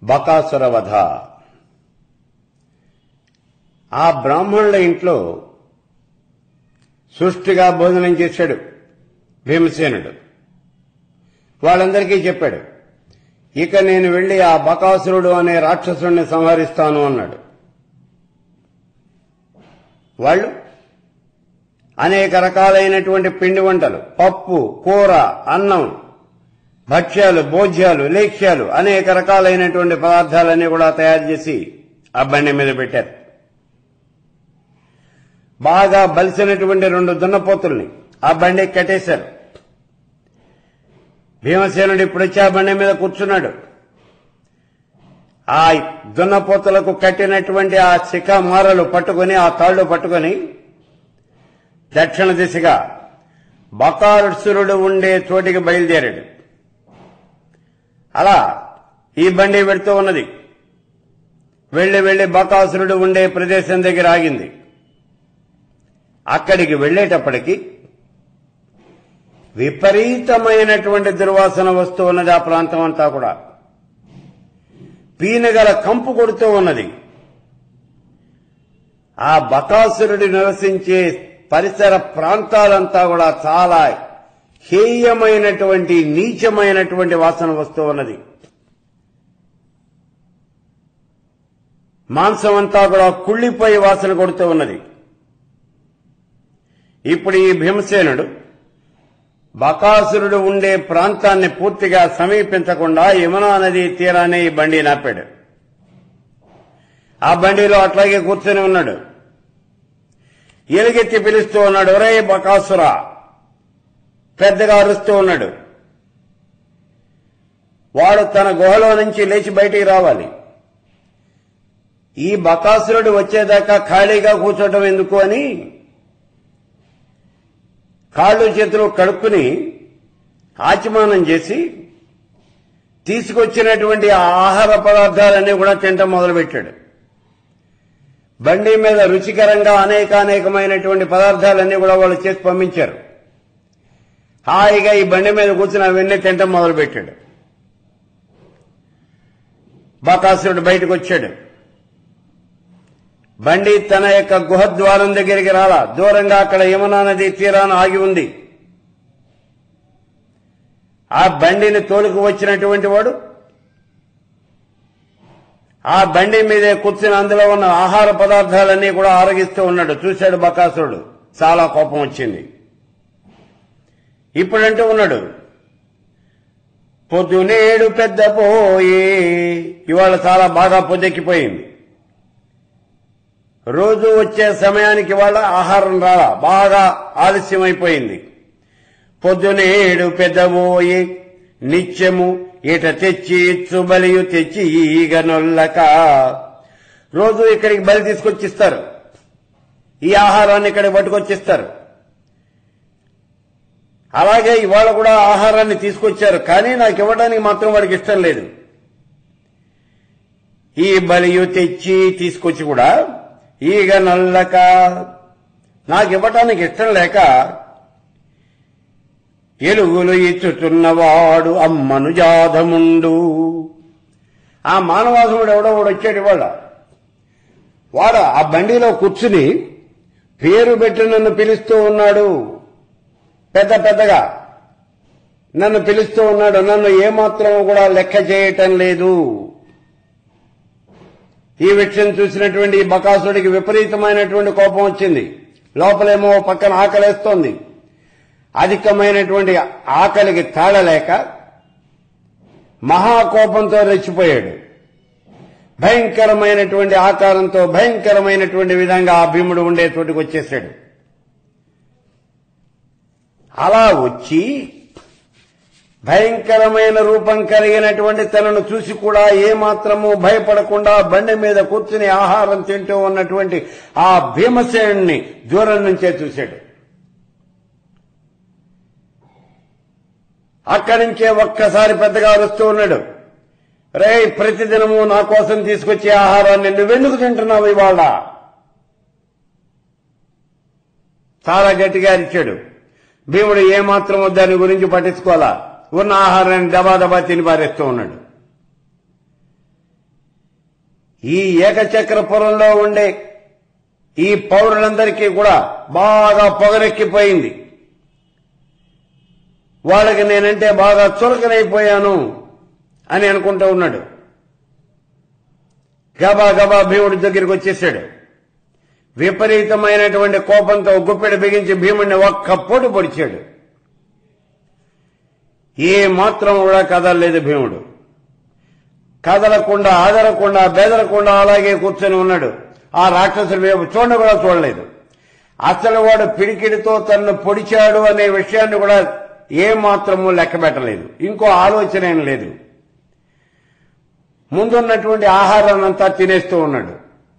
బకాసుర వధ ఆ బ్రాహ్మణుల ఇంట్లో సుష్టిగా భోజనం చేశాడు భీమసేనుడు వాళ్ళందరికీ చెప్పాడు ఇక నేను వెళ్లి ఆ బకాసురుడు అనే రాక్షసుడిని సంహరిస్తాను అన్నాడు వాళ్ళు అనేక రకాలైనటువంటి పిండి వంటలు పప్పు కూర అన్నం భక్ష్యాలు భోజ్యాలు లేఖ్యాలు అనేక రకాలైనటువంటి పదార్థాలన్నీ కూడా తయారు చేసి ఆ బండి మీద పెట్టారు బాగా బలిసినటువంటి రెండు దున్నపోతుల్ని ఆ బండి కట్టేశారు భీమసేనుడు ఇప్పుడు వచ్చి ఆ బండి మీద కూర్చున్నాడు ఆ దున్నపోతులకు కట్టినటువంటి ఆ శిఖామారలు పట్టుకుని ఆ తాళ్లు పట్టుకుని దక్షిణ దిశగా బకారుసురుడు ఉండే చోటికి బయలుదేరాడు అలా ఈ బండి వెడుతూ ఉన్నది వెళ్లి వెళ్లి బకాసురుడు ఉండే ప్రదేశం దగ్గర ఆగింది అక్కడికి వెళ్లేటప్పటికి విపరీతమైనటువంటి దుర్వాసన వస్తూ ఉన్నది ఆ ప్రాంతం అంతా కూడా పీనగల కంపు కొడుతూ ఉన్నది ఆ బకాసురుడు నివసించే పరిసర ప్రాంతాలంతా కూడా చాలా హేయమైనటువంటి నీచమైనటువంటి వాసన వస్తూ ఉన్నది మాంసం అంతా కూడా కుళ్ళిపోయి వాసన కొడుతూ ఉన్నది ఇప్పుడు ఈ భీమసేనుడు బకాసురుడు ఉండే ప్రాంతాన్ని పూర్తిగా సమీపించకుండా యమునా నది తీరానే ఈ బండి నాపాడు ఆ బండిలో అట్లాగే కూర్చొని ఉన్నాడు ఎలుగెత్తి పిలుస్తూ ఉన్నాడు ఒరే బకాసురా పెద్దగా అరుస్తూ ఉన్నాడు వాడు తన గుహలో నుంచి లేచి బయటికి రావాలి ఈ బకాసురుడు వచ్చేదాకా ఖాళీగా కూర్చోవడం ఎందుకు అని కాళ్ళు చేతులు కడుక్కుని ఆచమానం చేసి తీసుకొచ్చినటువంటి ఆ ఆహార పదార్థాలన్నీ కూడా తినటం మొదలుపెట్టాడు బండి మీద రుచికరంగా అనేకానేకమైనటువంటి పదార్థాలన్నీ కూడా వాళ్ళు చేసి పంపించారు హాయిగా ఈ బండి మీద కూర్చుని అవన్నీ తినటం మొదలుపెట్టాడు బకాసురుడు బయటకు వచ్చాడు బండి తన యొక్క గుహద్వారం దగ్గరికి రాలా దూరంగా అక్కడ యమునా నది తీరాన ఆగి ఉంది ఆ బండిని తోలుకు వచ్చినటువంటి వాడు ఆ బండి మీదే కూర్చుని అందులో ఉన్న ఆహార పదార్థాలన్నీ కూడా ఆరగిస్తూ ఉన్నాడు చూశాడు బకాసురుడు చాలా కోపం వచ్చింది ఇప్పుడంటూ ఉన్నాడు పొద్దునేడు పెద్ద పోయి ఇవాళ చాలా బాగా పొద్దెక్కిపోయింది రోజు వచ్చే సమయానికి వాళ్ళ ఆహారం రాలా బాగా ఆలస్యమైపోయింది పొద్దునేడు పెద్దబోయి నిత్యము ఇట తెచ్చి ఇచ్చు బలియు తెచ్చి ఈగ నొల్లక రోజు ఇక్కడికి బలి తీసుకొచ్చిస్తారు ఈ ఆహారాన్ని ఇక్కడికి పట్టుకొచ్చిస్తారు అలాగే ఇవాళ కూడా ఆహారాన్ని తీసుకొచ్చారు కానీ నాకు ఇవ్వడానికి మాత్రం వాడికి ఇష్టం లేదు ఈ బలియు తెచ్చి తీసుకొచ్చి కూడా ఈగ నల్లక నాకు ఇవ్వటానికి ఇష్టం లేక ఎలుగులు ఇచ్చుతున్నవాడు అమ్మను జాధముండు ఆ మానవాసముడు ఎవడో వాడు వచ్చాడు ఇవాళ వాడు ఆ బండిలో కూర్చుని పేరు పెట్టి నన్ను పిలుస్తూ ఉన్నాడు పెద్ద పెద్దగా నన్ను పిలుస్తూ ఉన్నాడు నన్ను ఏమాత్రం కూడా లెక్క చేయటం లేదు ఈ విషయం చూసినటువంటి ఈ బకాసుడికి విపరీతమైనటువంటి కోపం వచ్చింది లోపలేమో పక్కన ఆకలేస్తోంది అధికమైనటువంటి ఆకలికి తాళలేక మహాకోపంతో రెచ్చిపోయాడు భయంకరమైనటువంటి ఆకారంతో భయంకరమైనటువంటి విధంగా ఆ భీముడు ఉండే చోటుకు వచ్చేసాడు అలా వచ్చి భయంకరమైన రూపం కలిగినటువంటి తనను చూసి కూడా ఏమాత్రము భయపడకుండా బండి మీద కూర్చుని ఆహారం తింటూ ఉన్నటువంటి ఆ భీమసేనుని దూరం నుంచే చూశాడు అక్కడి నుంచే ఒక్కసారి పెద్దగా అరుస్తూ ఉన్నాడు రే ప్రతిదినము నా కోసం తీసుకొచ్చే ఆహారాన్ని నువ్వెందుకు తింటున్నావు ఇవాళ చాలా గట్టిగా అరిచాడు భీముడు ఏమాత్రమో దాని గురించి పట్టించుకోవాలా ఉన్న ఆహారాన్ని దబా దబా తిని పారేస్తూ ఉన్నాడు ఈ ఏకచక్రపురంలో ఉండే ఈ పౌరులందరికీ కూడా బాగా పొగరెక్కిపోయింది వాళ్ళకి నేనంటే బాగా చులకనైపోయాను అని అనుకుంటూ ఉన్నాడు గబా గబా భీముడి దగ్గరికి వచ్చేసాడు విపరీతమైనటువంటి కోపంతో గుప్పెడు బిగించి భీముడిని ఒక్క పోటు పొడిచాడు ఏ మాత్రం కూడా కదలలేదు భీముడు కదలకుండా ఆదరకుండా బెదరకుండా అలాగే కూర్చొని ఉన్నాడు ఆ రాక్షసుల వైపు చూడ కూడా చూడలేదు అసలు వాడు పిడికిడితో తనను పొడిచాడు అనే విషయాన్ని కూడా ఏ మాత్రము లెక్క పెట్టలేదు ఇంకో ఆలోచన ఏం లేదు ముందున్నటువంటి ఆహారాన్ని అంతా తినేస్తూ ఉన్నాడు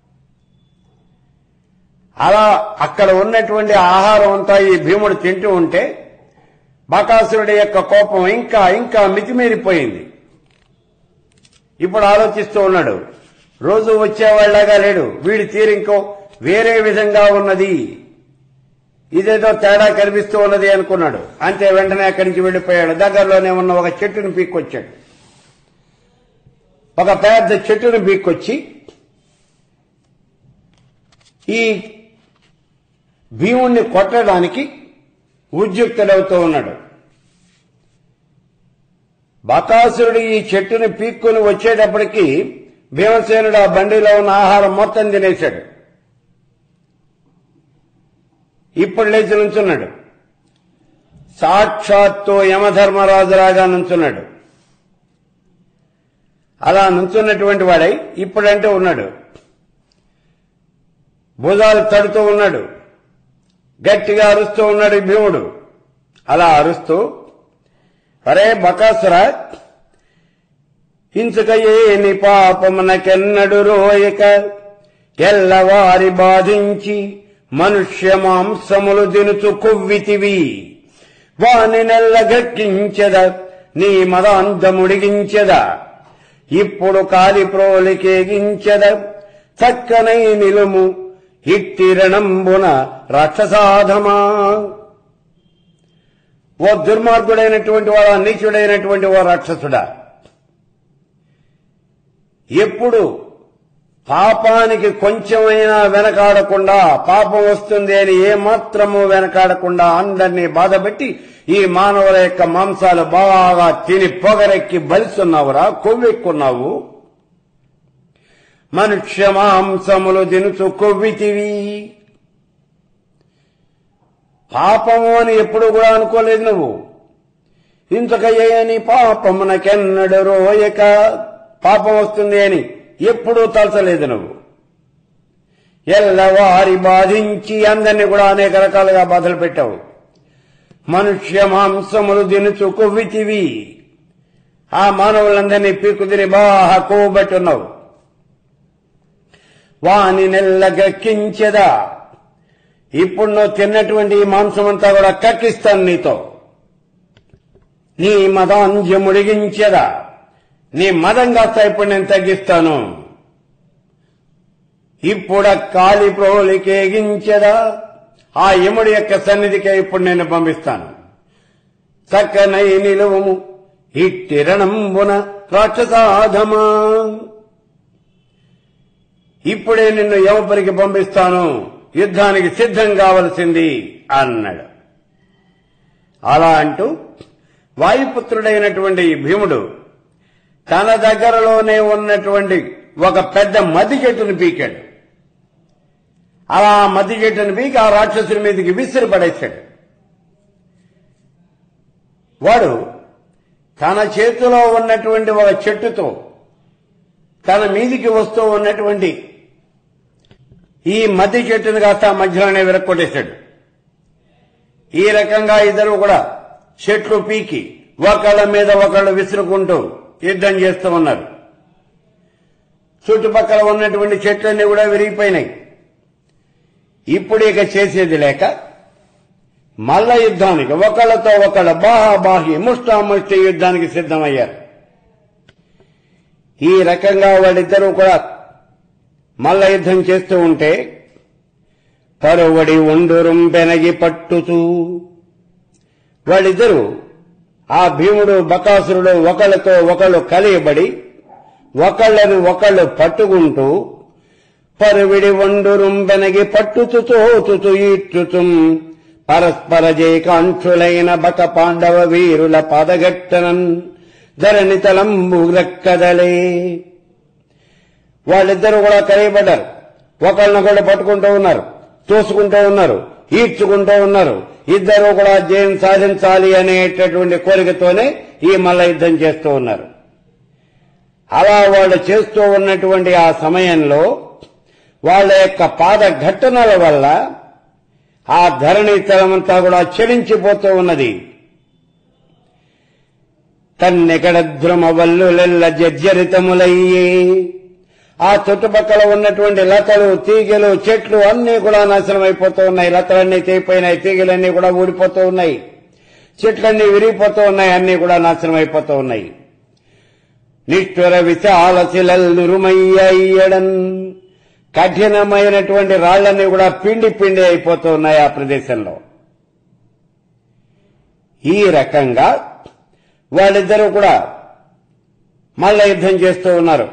అలా అక్కడ ఉన్నటువంటి ఆహారం అంతా ఈ భీముడు తింటూ ఉంటే బకాసురుడి యొక్క కోపం ఇంకా ఇంకా మితిమీరిపోయింది ఇప్పుడు ఆలోచిస్తూ ఉన్నాడు రోజు వచ్చేవాళ్లాగా లేడు వీడి తీరింకో వేరే విధంగా ఉన్నది ఇదేదో తేడా కనిపిస్తూ ఉన్నది అనుకున్నాడు అంతే వెంటనే అక్కడి నుంచి వెళ్లిపోయాడు దగ్గరలోనే ఉన్న ఒక చెట్టును పీక్కొచ్చాడు ఒక పెద్ద చెట్టును పీక్కొచ్చి ఈ భీముణ్ణి కొట్టడానికి ఉద్యుక్తుడవుతూ ఉన్నాడు బకాసురుడు ఈ చెట్టుని పీక్కుని వచ్చేటప్పటికి భీమసేనుడు ఆ బండిలో ఉన్న ఆహారం మొత్తం తినేశాడు ఇప్పుడు లేచి నుంచున్నాడు సాక్షాత్తు యమధర్మరాజులాగా నుంచున్నాడు అలా నుంచున్నటువంటి వాడై ఇప్పుడంటే ఉన్నాడు భుజాలు తడుతూ ఉన్నాడు గట్టిగా అరుస్తూ ఉన్నాడు ఈ భీముడు అలా అరుస్తూ అరే బకాసురా ఇంచుకయేని పాపమునకెన్నడు రోయక ఎల్లవారి బాధించి మనుష్య మాంసములు దినుచు కొవ్వితివి వాని నెల్ల గట్టించెద నీ మదాంతముడిగించెద ఇప్పుడు కాలి ప్రోలికేగించెద చక్కనై నిలుము ఇట్టిరణంబున రాక్షసాధమా ఓ దుర్మార్గుడైనటువంటి వాడు నీచుడైనటువంటి ఓ రాక్షసుడా ఎప్పుడు పాపానికి కొంచెమైనా వెనకాడకుండా పాపం వస్తుంది అని ఏమాత్రము వెనకాడకుండా అందరినీ బాధపెట్టి ఈ మానవుల యొక్క మాంసాలు బాగా తిని పొగరెక్కి బలిస్తున్నావురా కొవ్వెక్కున్నావు మనుష్య మాంసములు దినుచు కొవ్వితివి పాపము అని ఎప్పుడు కూడా అనుకోలేదు నువ్వు ఇంతకయ్యని పాపమునకెన్నడు రోయక పాపం వస్తుంది అని ఎప్పుడూ తలచలేదు నువ్వు ఎల్లవారి బాధించి అందరినీ కూడా అనేక రకాలుగా బాధలు పెట్టావు మనుష్య మాంసములు దినుచు కొవ్వితివి ఆ మానవులందరినీ పీకు తిని బాగా కొవ్వబెట్టున్నావు వాని నెల్ల గక్కించెదా ఇప్పుడు నువ్వు తిన్నటువంటి ఈ మాంసం అంతా కూడా కక్కిస్తాను నీతో నీ మదాంజముడిగించదా నీ మదం కాస్త ఇప్పుడు నేను తగ్గిస్తాను ఇప్పుడు కాలి ప్రోలికేగించదా ఆ యముడి యొక్క సన్నిధికే ఇప్పుడు నేను పంపిస్తాను చక్కనై నిలువము ఇట్టిరణంబున రాక్షసాధమా ఇప్పుడే నిన్ను యమపరికి పంపిస్తాను యుద్ధానికి సిద్ధం కావలసింది అన్నాడు అలా అంటూ వాయుపుత్రుడైనటువంటి ఈ భీముడు తన దగ్గరలోనే ఉన్నటువంటి ఒక పెద్ద మద్ది చెట్టును పీకాడు అలా ఆ మద్ది చెట్టును పీకి ఆ రాక్షసుని మీదకి విసిరి పడేశాడు వాడు తన చేతిలో ఉన్నటువంటి ఒక చెట్టుతో తన మీదికి వస్తూ ఉన్నటువంటి ఈ మధ్య చెట్టును కాస్త మధ్యలోనే విరక్కొట్టేశాడు ఈ రకంగా ఇద్దరు కూడా చెట్లు పీకి ఒకళ్ళ మీద ఒకళ్ళు విసురుకుంటూ యుద్ధం చేస్తూ ఉన్నారు చుట్టుపక్కల ఉన్నటువంటి చెట్లన్నీ కూడా విరిగిపోయినాయి ఇప్పుడు ఇక చేసేది లేక మల్ల యుద్ధానికి ఒకళ్ళతో ఒకళ్ళ బాహాబాహి ముష్టాముష్టి యుద్ధానికి సిద్ధమయ్యారు ఈ రకంగా వాళ్ళిద్దరూ కూడా మల్ల యుద్ధం చేస్తూ ఉంటే పరువడి ఉండురుం పెనగి పట్టుతూ వాళ్ళిద్దరూ ఆ భీముడు బకాసురుడు ఒకళ్ళతో ఒకళ్ళు కలియబడి ఒకళ్ళని ఒకళ్ళు పట్టుకుంటూ పరువిడి వండురుంబెనగి పట్టుతు తోచుతు ఈట్టుతుం పరస్పర జయకాంక్షులైన బక పాండవ వీరుల పదగట్టనన్ ధరణి తలంబు రక్కదలే వాళ్ళిద్దరూ కూడా కలియబడ్డారు ఒకళ్ళనొకళ్ళు పట్టుకుంటూ ఉన్నారు తోసుకుంటూ ఉన్నారు ఈడ్చుకుంటూ ఉన్నారు ఇద్దరు కూడా జయం సాధించాలి అనేటటువంటి కోరికతోనే ఈ మల్ల యుద్ధం చేస్తూ ఉన్నారు అలా వాళ్ళు చేస్తూ ఉన్నటువంటి ఆ సమయంలో వాళ్ళ యొక్క పాద ఘట్టనల వల్ల ఆ ధరణి తలమంతా కూడా చెడించిపోతూ ఉన్నది తన్నెకడ ధ్రుమవల్లులెల్ల జర్జరితములయ్యే ఆ చుట్టుపక్కల ఉన్నటువంటి లతలు తీగలు చెట్లు అన్ని కూడా నాశనం అయిపోతూ ఉన్నాయి లతలన్నీ తెగిపోయినాయి తీగలన్నీ కూడా ఊడిపోతూ ఉన్నాయి చెట్లన్నీ విరిగిపోతూ ఉన్నాయి అన్ని కూడా నాశనం అయిపోతూ ఉన్నాయి నిష్ఠుర విశాల శిలల్ నురుమయ్యడన్ కఠినమైనటువంటి రాళ్లన్నీ కూడా పిండి పిండి అయిపోతూ ఉన్నాయి ఆ ప్రదేశంలో ఈ రకంగా వాళ్ళిద్దరూ కూడా మల్ల యుద్ధం చేస్తూ ఉన్నారు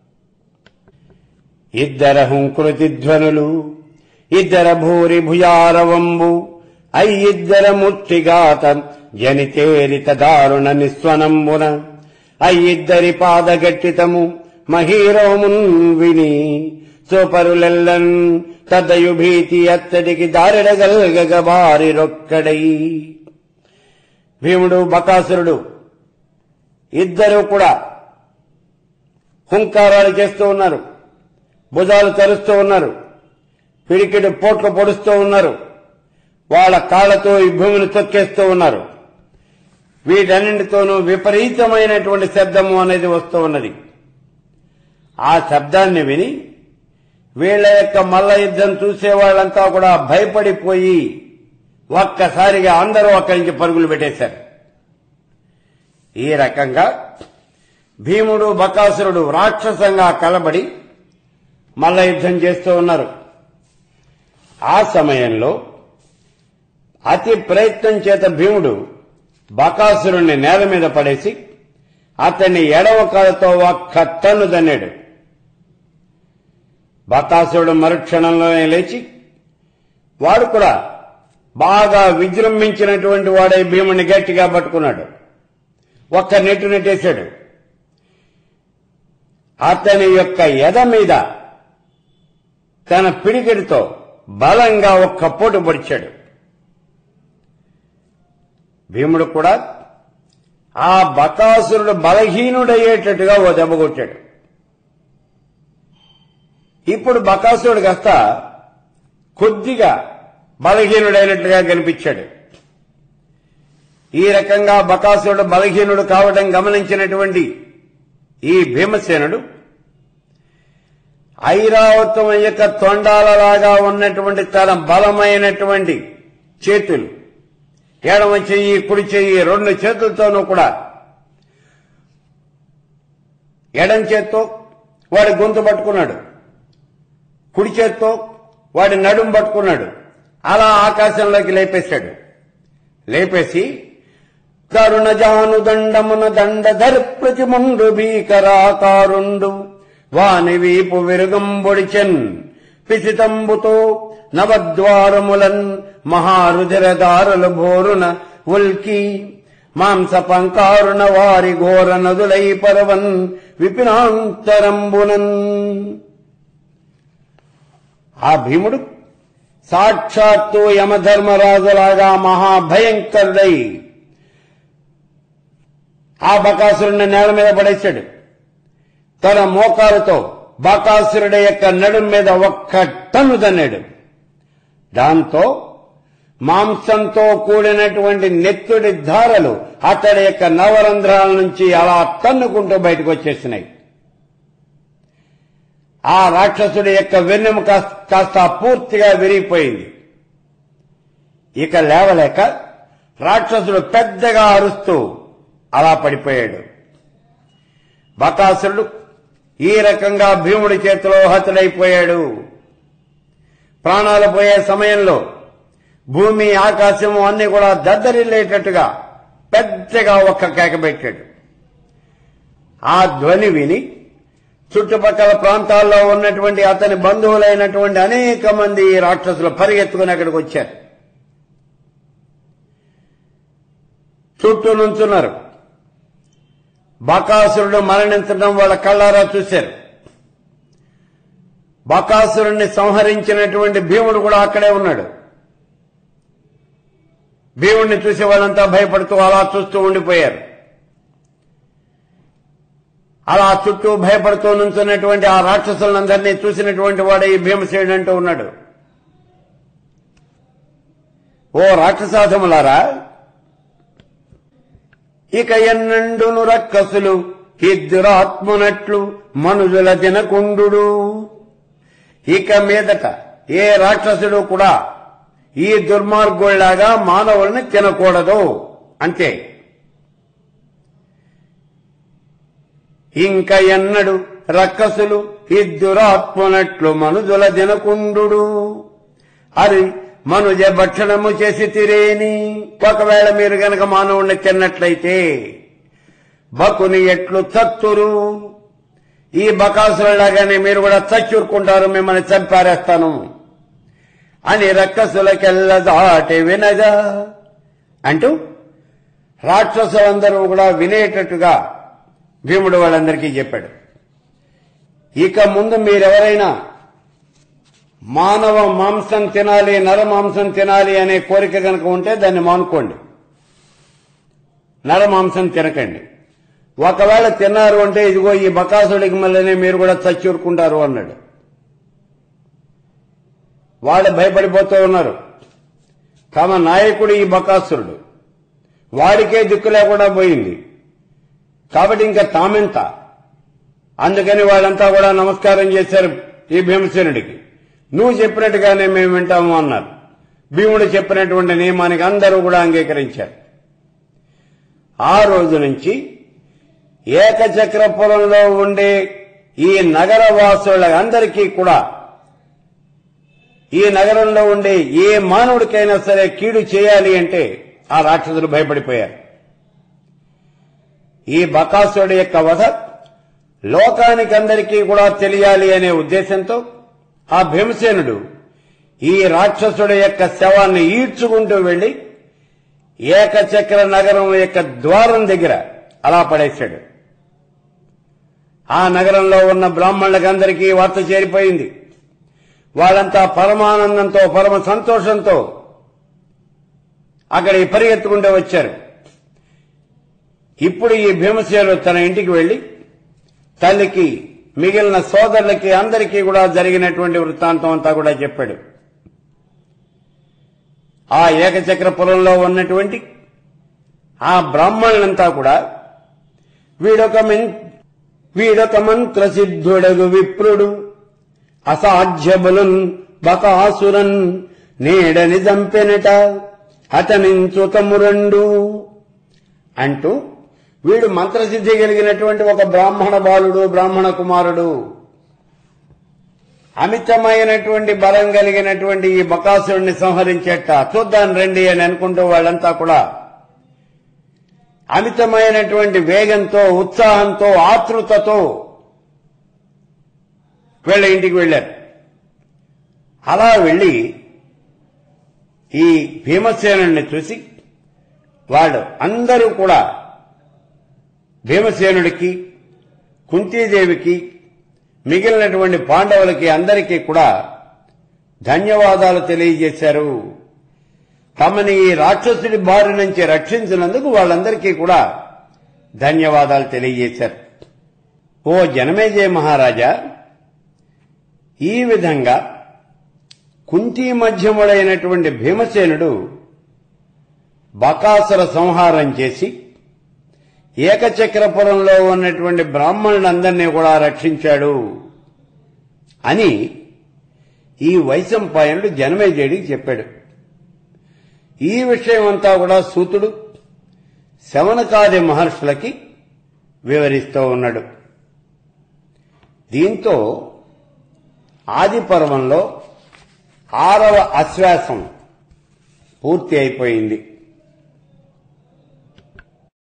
ఇద్దర హుంకృతి ధ్వనులు ఇద్దర భూరి భుజారవంబు అయ్యిద్దర ముట్టిగాత జనితేరిత దారుణ నిస్వనంబున అయ్యిద్దరి పాదగట్టితము మహీరోమున్ విని సోపరులెల్లన్ తదయు భీతి అత్తడికి దారిడగల్గగ బారిరొక్కడై భీముడు బకాసురుడు ఇద్దరు కూడా హుంకారాలు చేస్తూ ఉన్నారు భుజాలు తరుస్తూ ఉన్నారు పిడికిడి పోట్లు పొడుస్తూ ఉన్నారు వాళ్ళ కాళ్లతో ఈ భూమిని తొక్కేస్తూ ఉన్నారు వీటన్నింటితోనూ విపరీతమైనటువంటి శబ్దము అనేది వస్తూ ఉన్నది ఆ శబ్దాన్ని విని వీళ్ల యొక్క మల్ల యుద్ధం చూసే వాళ్ళంతా కూడా భయపడిపోయి ఒక్కసారిగా అందరూ అక్కడి నుంచి పరుగులు పెట్టేశారు ఈ రకంగా భీముడు బకాసురుడు రాక్షసంగా కలబడి మల్ల యుద్ధం చేస్తూ ఉన్నారు ఆ సమయంలో అతి ప్రయత్నం చేత భీముడు బకాసురుణ్ణి నేల మీద పడేసి అతన్ని ఎడవ కాలతో ఒక్క టన్ను దన్నాడు బకాసురుడు మరుక్షణంలోనే లేచి వాడు కూడా బాగా విజృంభించినటువంటి వాడై భీముని గట్టిగా పట్టుకున్నాడు ఒక్క నెట్టు నెట్టేశాడు అతని యొక్క ఎద మీద తన పిడికిడితో బలంగా ఒక్క పోటు పొడిచాడు భీముడు కూడా ఆ బకాసురుడు బలహీనుడయ్యేటట్టుగా ఓ దెబ్బ కొట్టాడు ఇప్పుడు బకాసురుడు కాస్త కొద్దిగా బలహీనుడైనట్లుగా కనిపించాడు ఈ రకంగా బకాసురుడు బలహీనుడు కావడం గమనించినటువంటి ఈ భీమసేనుడు ఐరావతం యొక్క తొండాలలాగా ఉన్నటువంటి తన బలమైనటువంటి చేతులు ఎడమ చెయ్యి కుడి చెయ్యి రెండు చేతులతోనూ కూడా ఎడం చేత్తో వాడి గొంతు పట్టుకున్నాడు కుడి చేత్తో వాడి నడుం పట్టుకున్నాడు అలా ఆకాశంలోకి లేపేశాడు లేపేసి కరుణ జాను దండమున దండధర్ ప్రతిముండు భీకరాకారుండు వాని వీపు విరుగంబొడిచెన్ పిసితంబుతో నవద్వారములన్ మహారుధిరదారులు భోరున ఉల్కి మాంస పంకారుణ వారి ఘోర నదులై పరవన్ విపినాంతరంబునన్ ఆ భీముడు సాక్షాత్తు యమధర్మరాజులాగా మహాభయంకరుడై ఆ బకాసురుడిని నేల మీద పడేశాడు తన మోకాలతో బకాసురుడి యొక్క నడుం మీద ఒక్క టన్ను తన్నాడు దాంతో మాంసంతో కూడినటువంటి నెత్తుడి ధారలు అతడి యొక్క నవరంధ్రాల నుంచి అలా తన్నుకుంటూ బయటకు వచ్చేసినాయి ఆ రాక్షసుడి యొక్క వెన్నెము కాస్త కాస్త పూర్తిగా విరిగిపోయింది ఇక లేవలేక రాక్షసుడు పెద్దగా అరుస్తూ అలా పడిపోయాడు బకాసురుడు ఈ రకంగా భీముడి చేతిలో హతుడైపోయాడు ప్రాణాలు పోయే సమయంలో భూమి ఆకాశము అన్ని కూడా దద్దరిల్లేటట్టుగా పెద్దగా ఒక్క కేక పెట్టాడు ఆ ధ్వని విని చుట్టుపక్కల ప్రాంతాల్లో ఉన్నటువంటి అతని బంధువులైనటువంటి అనేక మంది రాక్షసులు పరిగెత్తుకుని అక్కడికి వచ్చారు చుట్టూ నుంచున్నారు బకాసురుడు మరణించడం వాళ్ళ కళ్ళారా చూశారు బకాసురుణ్ణి సంహరించినటువంటి భీముడు కూడా అక్కడే ఉన్నాడు భీముడిని చూసి వాళ్ళంతా భయపడుతూ అలా చూస్తూ ఉండిపోయారు అలా చుట్టూ భయపడుతూ నుంచున్నటువంటి ఆ రాక్షసులందరినీ చూసినటువంటి వాడే ఈ భీమసేనుడు అంటూ ఉన్నాడు ఓ రాక్షసాధములారా ఇక ఎన్నండును రక్కసులు ఇద్దురాత్మునట్లు మనుజుల దినకుండు ఇక మీదట ఏ రాక్షసుడు కూడా ఈ దుర్మార్గుల్లాగా మానవుల్ని తినకూడదు అంతే ఇంక ఎన్నడు రక్కసులు ఇద్దురాత్మనట్లు మనుజుల దినకుండు అది మనుజ భక్షణము చేసి తిరేని ఒకవేళ మీరు గనక మానవుణ్ణి తిన్నట్లయితే బకుని ఎట్లు చత్తురు ఈ బకాసులలాగానే మీరు కూడా చచ్చూరుకుంటారు మిమ్మల్ని చంపారేస్తాను అని రక్కసులకెల్ల దాటి వినగా అంటూ రాక్షసులందరూ కూడా వినేటట్టుగా భీముడు వాళ్ళందరికీ చెప్పాడు ఇక ముందు మీరెవరైనా మానవ మాంసం తినాలి నర మాంసం తినాలి అనే కోరిక కనుక ఉంటే దాన్ని మానుకోండి నర మాంసం తినకండి ఒకవేళ తిన్నారు అంటే ఇదిగో ఈ బకాసుడికి మళ్ళీ మీరు కూడా చచ్చూరుకుంటారు అన్నాడు వాళ్ళు భయపడిపోతూ ఉన్నారు తమ నాయకుడు ఈ బకాసురుడు వాడికే దిక్కు లేకుండా పోయింది కాబట్టి ఇంకా తామెంత అందుకని వాళ్ళంతా కూడా నమస్కారం చేశారు ఈ భీమసేనుడికి నువ్వు చెప్పినట్టుగానే మేము వింటాము అన్నారు భీముడు చెప్పినటువంటి నియమానికి అందరూ కూడా అంగీకరించారు ఆ రోజు నుంచి ఏకచక్రపురంలో ఉండే ఈ నగర వాసులందరికీ కూడా ఈ నగరంలో ఉండే ఏ మానవుడికైనా సరే కీడు చేయాలి అంటే ఆ రాక్షసులు భయపడిపోయారు ఈ బకాసుడి యొక్క వధ లోకానికందరికీ కూడా తెలియాలి అనే ఉద్దేశంతో ఆ భీమసేనుడు ఈ రాక్షసుడి యొక్క శవాన్ని ఈడ్చుకుంటూ వెళ్లి ఏకచక్ర నగరం యొక్క ద్వారం దగ్గర అలా పడేశాడు ఆ నగరంలో ఉన్న బ్రాహ్మణులకందరికీ వార్త చేరిపోయింది వాళ్ళంతా పరమానందంతో పరమ సంతోషంతో అక్కడికి పరిగెత్తుకుంటూ వచ్చారు ఇప్పుడు ఈ భీమసేనుడు తన ఇంటికి వెళ్లి తల్లికి మిగిలిన సోదరులకి అందరికీ కూడా జరిగినటువంటి వృత్తాంతం అంతా కూడా చెప్పాడు ఆ ఏకచక్రపురంలో ఉన్నటువంటి ఆ బ్రాహ్మణులంతా కూడా వీడొక మెన్- వీడొక మంత్రసిద్ధుడగు విప్రుడు అసాధ్యబులున్ బకాసురన్ నీడని చంపెనట అతనించుతమురండు అంటూ వీడు మంత్రసిద్ధి కలిగినటువంటి ఒక బ్రాహ్మణ బాలుడు బ్రాహ్మణ కుమారుడు అమితమైనటువంటి బలం కలిగినటువంటి ఈ బకాసురుణ్ణి సంహరించేట చూద్దాం రండి అని అనుకుంటూ వాళ్ళంతా కూడా అమితమైనటువంటి వేగంతో ఉత్సాహంతో ఆతృతతో వీళ్ళ ఇంటికి వెళ్ళారు అలా వెళ్లి ఈ భీమసేనుడిని చూసి వాళ్ళు అందరూ కూడా భీమసేనుడికి కుంతీదేవికి మిగిలినటువంటి పాండవులకి అందరికీ కూడా ధన్యవాదాలు తెలియజేశారు తమని ఈ రాక్షసుడి బారి నుంచి రక్షించినందుకు వాళ్ళందరికీ కూడా ధన్యవాదాలు తెలియజేశారు ఓ జనమేజయ మహారాజా ఈ విధంగా కుంతి మధ్యముడైనటువంటి భీమసేనుడు బకాసుర సంహారం చేసి ఏకచక్రపురంలో ఉన్నటువంటి బ్రాహ్మణులందరినీ కూడా రక్షించాడు అని ఈ వైశంపాయనుడు జనమేజయుడికి చెప్పాడు ఈ విషయం అంతా కూడా సూతుడు శవనకాది మహర్షులకి వివరిస్తూ ఉన్నాడు దీంతో ఆది పర్వంలో ఆరవ అశ్వాసం పూర్తి అయిపోయింది